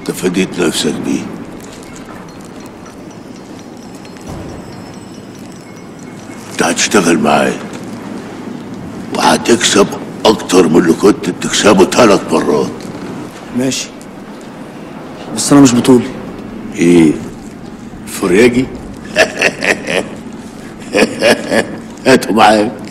انت فديت نفسك بيه انت هتشتغل معايا وهتكسب اكتر من اللي كنت بتكسبه ثلاث مرات ماشي بس انا مش بطولي ايه فرياجي هاتوا معاك